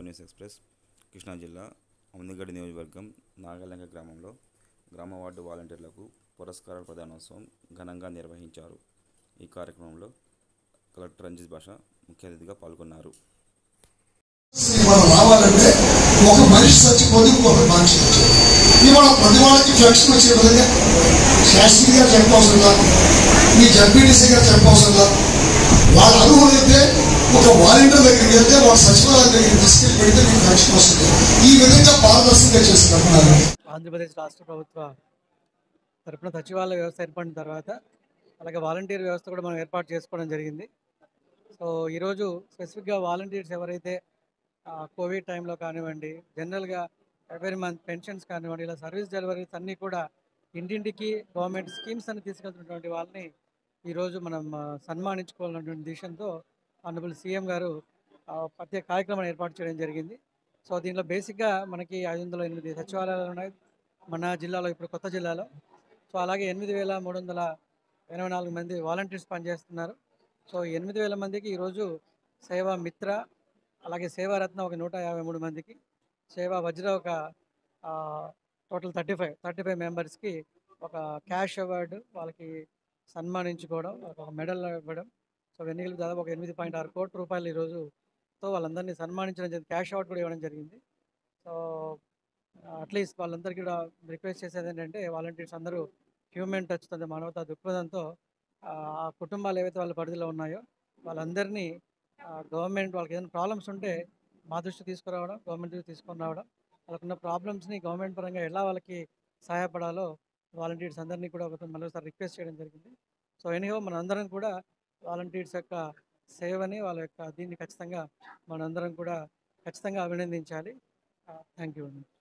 news express Krishna జిల్లా అవంతిగడ్డ నియోజకవర్గం నాగలంక గ్రామంలో గ్రామ వార్డు వాలంటీర్లకు పురస్కారాల ప్రదానోత్సవం ఘనంగా నిర్వహించారు ఈ కార్యక్రమంలో కలెక్టర్ రంజిత్ భాష ముఖ్య అతిథిగా పాల్గొన్నారు మనం రావాలంటే ఒక మనిషి చచ్చిపోతే ఇంకొక మనిషి వచ్చాడు ఇవాళ ప్రతి వాళ్ళకి పెన్షన్ వచ్చే విధంగా శాస్త్రి గారు చెప్పవసరంలా మీ జడ్పీటీసీ గారు చెప్పవసరంలా వాళ్ళ అర్హులైతే ఒక వాలంటీర్ దగ్గరికి వెళ్తే వాళ్ళ సచివాలయం దగ్గరికి తీసుకెళ్ళి పెడితే మీకు పెన్షన్ వస్తుంది ఈ విధంగా పారదర్శకంగా చేస్తున్నారు ఆంధ్రప్రదేశ్ రాష్ట్ర ప్రభుత్వ తరపున సచివాలయ వ్యవస్థ ఏర్పడిన తర్వాత అలాగే వాలంటీర్ వ్యవస్థ కూడా మనం ఏర్పాటు చేసుకోవడం జరిగింది సో ఈరోజు స్పెసిఫిక్గా వాలంటీర్స్ ఎవరైతే ఆ, కోవిడ్ టైంలో కానివ్వండి జనరల్గా ఎవరి మంత్ పెన్షన్స్ కానివ్వండి ఇలా సర్వీస్ డెలివరీస్ అన్నీ కూడా ఇంటింటికి గవర్నమెంట్ స్కీమ్స్ అని తీసుకెళ్తున్నటువంటి వాళ్ళని ఈరోజు మనం ఆ, సన్మానించుకోవాలన్నటువంటి ఉద్దేశంతో ఆనరబుల్ సీఎం గారు ఆ, ప్రత్యేక కార్యక్రమాన్ని ఏర్పాటు చేయడం జరిగింది సో దీంట్లో బేసిక్గా మనకి ఐదు వందల ఎనిమిది సచివాలయాలు ఉన్నాయి మన జిల్లాలో ఇప్పుడు కొత్త జిల్లాలో సో అలాగే ఎనిమిది వేల మూడు వందల ఎనభై నాలుగు మంది వాలంటీర్స్ పనిచేస్తున్నారు సో ఎనిమిది వేల మందికి ఈరోజు సేవా మిత్ర అలాగే సేవారత్న ఒక నూట యాభై మూడు మందికి సేవా వజ్ర ఒక total thirty five thirty five మెంబర్స్కి ఒక క్యాష్ అవార్డు వాళ్ళకి సన్మానించుకోవడం వాళ్ళకి ఒక మెడల్ ఇవ్వడం సో ఇవన్నీ కలిపి దాదాపు ఒక ఎనిమిది పాయింట్ ఆరు కోట్ల రూపాయలు ఈరోజు తో వాళ్ళందరినీ సన్మానించడం జరిగింది క్యాష్ అవార్డు కూడా ఇవ్వడం జరిగింది సో అట్లీస్ట్ వాళ్ళందరికీ కూడా రిక్వెస్ట్ చేసేది ఏంటంటే వాలంటీర్స్ అందరూ హ్యూమన్ టచ్తో మానవతా దృక్పథంతో ఆ ఆ కుటుంబాలు ఏవైతే వాళ్ళ పరిధిలో ఉన్నాయో వాళ్ళందరినీ గవర్నమెంట్ వాళ్ళకి ఏదైనా ప్రాబ్లమ్స్ ఉంటే మా దృష్టి తీసుకురావడం గవర్నమెంట్ దృష్టి తీసుకొని రావడం వాళ్ళకున్న ప్రాబ్లమ్స్ని గవర్నమెంట్ పరంగా ఎలా వాళ్ళకి సహాయపడాలో వాలంటీర్స్ అందరినీ కూడా ఒక మరోసారి రిక్వెస్ట్ చేయడం జరిగింది సో ఎనీహో మనందరం కూడా వాలంటీర్స్ యొక్క సేవని వాళ్ళ యొక్క దీన్ని ఖచ్చితంగా మనందరం కూడా ఖచ్చితంగా అభినందించాలి థ్యాంక్ యూ అండి